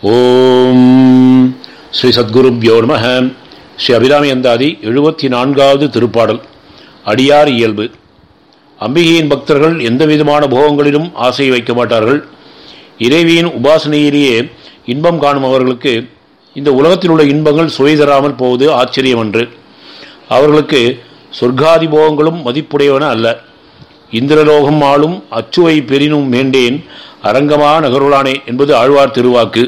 ஓம் ஸ்ரீ சத்குருப்யோ நம ஸ்ரீ அபிராமி அந்தாதி எழுபத்தி நான்காவது திருப்பாடல் அடியார் இயல்பு அம்பிகையின் பக்தர்கள் எந்த விதமான போகங்களிலும் ஆசை வைக்க மாட்டார்கள் இறைவியின் உபாசனையிலேயே இன்பம் காணும் அவர்களுக்கு இந்த உலகத்தில் உள்ள இன்பங்கள் சுவை தராமல் போவது ஆச்சரியமன்று அவர்களுக்கு சொர்க்காதி போகங்களும் மதிப்புடையவன அல்ல இந்திரலோகம் ஆளும் அச்சுவை பெரினும் வேண்டேன் அரங்கமா நகருளானே என்பது ஆழ்வார் திருவாக்கு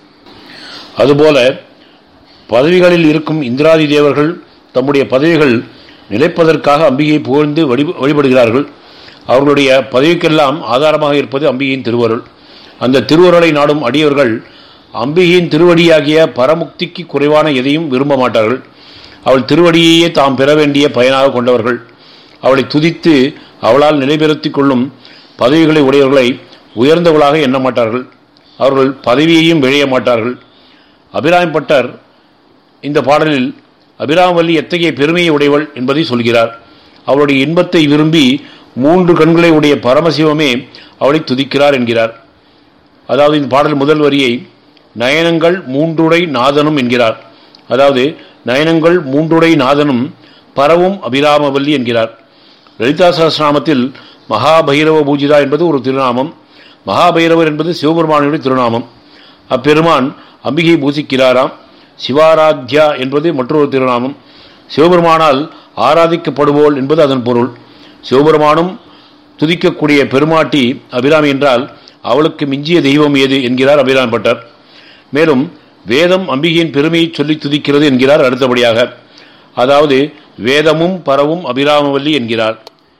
அதுபோல பதவிகளில் இருக்கும் இந்திராதி தேவர்கள் தம்முடைய பதவிகள் நிலைப்பதற்காக அம்பிகையை புகழ்ந்து வழி- வழிபடுகிறார்கள் அவர்களுடைய பதவிக்கெல்லாம் ஆதாரமாக இருப்பது அம்பிகையின் திருவருள் அந்த திருவருளை நாடும் அடியவர்கள் அம்பிகையின் திருவடியாகிய பரமுக்திக்கு குறைவான எதையும் விரும்ப மாட்டார்கள் அவள் திருவடியையே தாம் பெற வேண்டிய பயனாக கொண்டவர்கள் அவளை துதித்து அவளால் நிலைபெறுத்திக் கொள்ளும் பதவிகளை உடையவர்களை உயர்ந்தவளாக எண்ண மாட்டார்கள் அவர்கள் பதவியையும் விழைய மாட்டார்கள் அபிராம்பட்டர் இந்த பாடலில் அபிராமவல்லி எத்தகைய பெருமையை உடையவள் என்பதை சொல்கிறார் அவளுடைய இன்பத்தை விரும்பி மூன்று கண்களை உடைய பரமசிவமே அவளை துதிக்கிறார் என்கிறார் அதாவது இந்த பாடல் முதல் வரியை நயனங்கள் மூன்றுடை நாதனும் என்கிறார் அதாவது நயனங்கள் மூன்றுடை நாதனும் பரவும் அபிராமவல்லி என்கிறார் லலிதா சகஸ்ரநாமத்தில் மகாபைரவ பூஜிதா என்பது ஒரு திருநாமம் மகாபைரவர் என்பது சிவபெருமானுடைய திருநாமம் அப்பெருமான் அம்பிகை பூசிக்கிறாராம் சிவாராத்யா என்பது மற்றொரு திருநாமம் சிவபெருமானால் ஆராதிக்கப்படுவோள் என்பது அதன் பொருள் சிவபெருமானும் துதிக்கக்கூடிய பெருமாட்டி அபிராமி என்றால் அவளுக்கு மிஞ்சிய தெய்வம் ஏது என்கிறார் அபிராம் பட்டர் மேலும் வேதம் அம்பிகையின் பெருமையை சொல்லி துதிக்கிறது என்கிறார் அடுத்தபடியாக அதாவது வேதமும் பரவும் அபிராமவல்லி என்கிறார்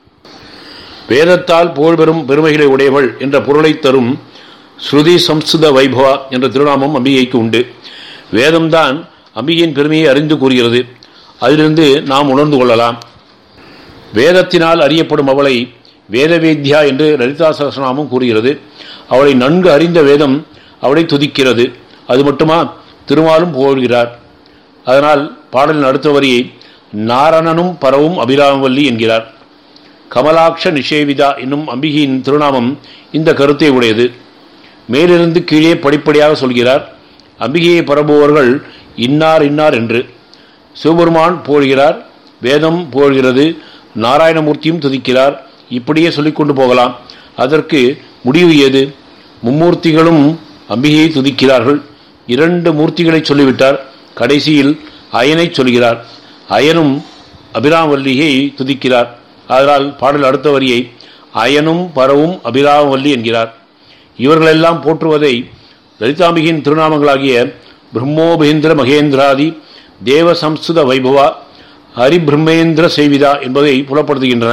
வேதத்தால் புகழ்பெறும் பெருமைகளை உடையவள் என்ற பொருளை தரும் ஸ்ருதி சம்ஸ்கிருத வைபவா என்ற திருநாமம் அம்பிகைக்கு உண்டு வேதம்தான் அம்பிகையின் பெருமையை அறிந்து கூறுகிறது அதிலிருந்து நாம் உணர்ந்து கொள்ளலாம் வேதத்தினால் அறியப்படும் அவளை வேதவேத்யா என்று லலிதா சகசநாமம் கூறுகிறது அவளை நன்கு அறிந்த வேதம் அவளை துதிக்கிறது அது மட்டுமா திருமாலும் புகழ்கிறார் அதனால் பாடலின் அடுத்த வரியை நாரணனும் பரவும் அபிராமவல்லி என்கிறார் கமலாட்ச நிஷேவிதா என்னும் அம்பிகையின் திருநாமம் இந்த கருத்தை உடையது மேலிருந்து கீழே படிப்படியாக சொல்கிறார் அம்பிகையை பரப்புபவர்கள் இன்னார் இன்னார் என்று சிவபெருமான் புகழ்கிறார் வேதம் புகழ்கிறது நாராயணமூர்த்தியும் துதிக்கிறார் இப்படியே சொல்லிக்கொண்டு போகலாம் அதற்கு முடிவு ஏது மும்மூர்த்திகளும் அம்பிகையை துதிக்கிறார்கள் இரண்டு மூர்த்திகளை சொல்லிவிட்டார் கடைசியில் அயனை சொல்கிறார் அயனும் அபிராமவல்லியை துதிக்கிறார் அதனால் பாடல் அடுத்த வரியை அயனும் பரவும் அபிராமவல்லி என்கிறார் இவர்களெல்லாம் போற்றுவதை லலிதாம்பிகையின் திருநாமங்களாகிய பிரம்மோபேந்திர மகேந்திராதி தேவ சம்ஸ்கிருத வைபவா ஹரிபிரம்மேந்திர சேவிதா என்பதை புலப்படுத்துகின்றன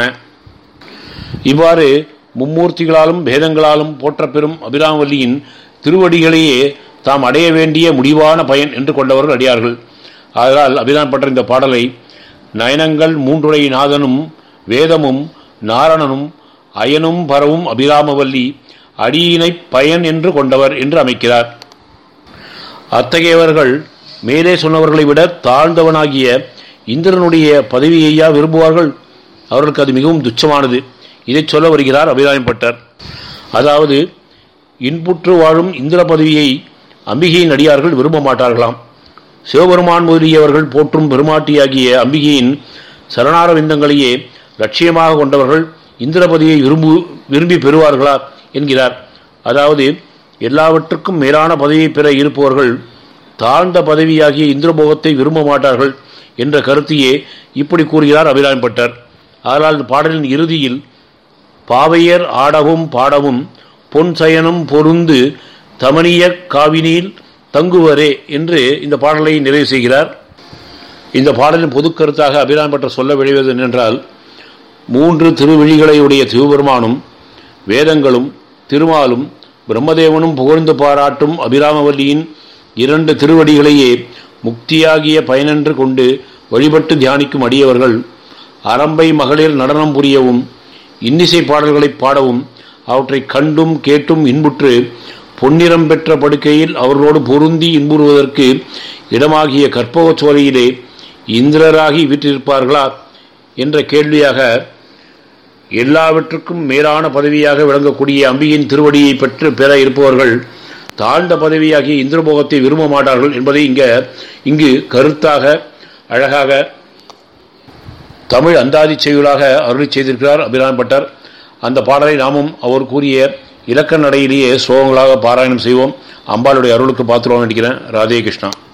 இவ்வாறு மும்மூர்த்திகளாலும் பேதங்களாலும் போற்றப்பெறும் அபிராமவல்லியின் திருவடிகளையே தாம் அடைய வேண்டிய முடிவான பயன் என்று கொண்டவர்கள் அடியார்கள் ஆதலால் அபிராம் பற்ற இந்த பாடலை நயனங்கள் மூன்றுரை நாதனும் வேதமும் நாரணனும் அயனும் பரவும் அபிராமவல்லி அடியினை பயன் என்று கொண்டவர் என்று அமைக்கிறார் அத்தகையவர்கள் மேலே சொன்னவர்களை விட தாழ்ந்தவனாகிய இந்திரனுடைய பதவியையா விரும்புவார்கள் அவர்களுக்கு அது மிகவும் துச்சமானது இதை சொல்ல வருகிறார் அபிராமப்பட்டர் அதாவது இன்புற்று வாழும் இந்திர பதவியை அம்பிகையின் அடியார்கள் விரும்ப மாட்டார்களாம் சிவபெருமான் முதலியவர்கள் போற்றும் பெருமாட்டியாகிய அம்பிகையின் சரணார விந்தங்களையே லட்சியமாக கொண்டவர்கள் இந்திரபதியை விரும்பு விரும்பி பெறுவார்களா என்கிறார் அதாவது எல்லாவற்றுக்கும் மேலான பதவியை பெற இருப்பவர்கள் தாழ்ந்த பதவியாகிய இந்திரபோகத்தை விரும்ப மாட்டார்கள் என்ற கருத்தையே இப்படி கூறுகிறார் அபிராம்பட்டர் ஆனால் இந்த பாடலின் இறுதியில் பாவையர் ஆடவும் பாடவும் பொன் சயனம் பொருந்து தமனிய காவினில் தங்குவரே என்று இந்த பாடலை நிறைவு செய்கிறார் இந்த பாடலின் பொது கருத்தாக அபிராம்பட்டர் சொல்ல விளைவது என்னென்றால் மூன்று திருவிழிகளை உடைய சிவபெருமானும் வேதங்களும் திருமாலும் பிரம்மதேவனும் புகழ்ந்து பாராட்டும் அபிராமவல்லியின் இரண்டு திருவடிகளையே முக்தியாகிய பயனென்று கொண்டு வழிபட்டு தியானிக்கும் அடியவர்கள் அரம்பை மகளிர் நடனம் புரியவும் இன்னிசை பாடல்களை பாடவும் அவற்றை கண்டும் கேட்டும் இன்புற்று பொன்னிறம் பெற்ற படுக்கையில் அவர்களோடு பொருந்தி இன்புறுவதற்கு இடமாகிய கற்பகச் சோலையிலே இந்திரராகி வீற்றிருப்பார்களா என்ற கேள்வியாக எல்லாவற்றுக்கும் மேலான பதவியாக விளங்கக்கூடிய அம்பியின் திருவடியை பெற்று பெற இருப்பவர்கள் தாழ்ந்த பதவியாகிய இந்திரபோகத்தை விரும்ப மாட்டார்கள் என்பதை இங்க இங்கு கருத்தாக அழகாக தமிழ் அந்தாதி செய்யுளாக அருளி செய்திருக்கிறார் அபிராம் பட்டர் அந்த பாடலை நாமும் அவர் கூறிய இலக்க நடையிலேயே ஸ்லோகங்களாக பாராயணம் செய்வோம் அம்பாளுடைய அருளுக்கு பாத்திரம் நினைக்கிறேன் ராதே கிருஷ்ணா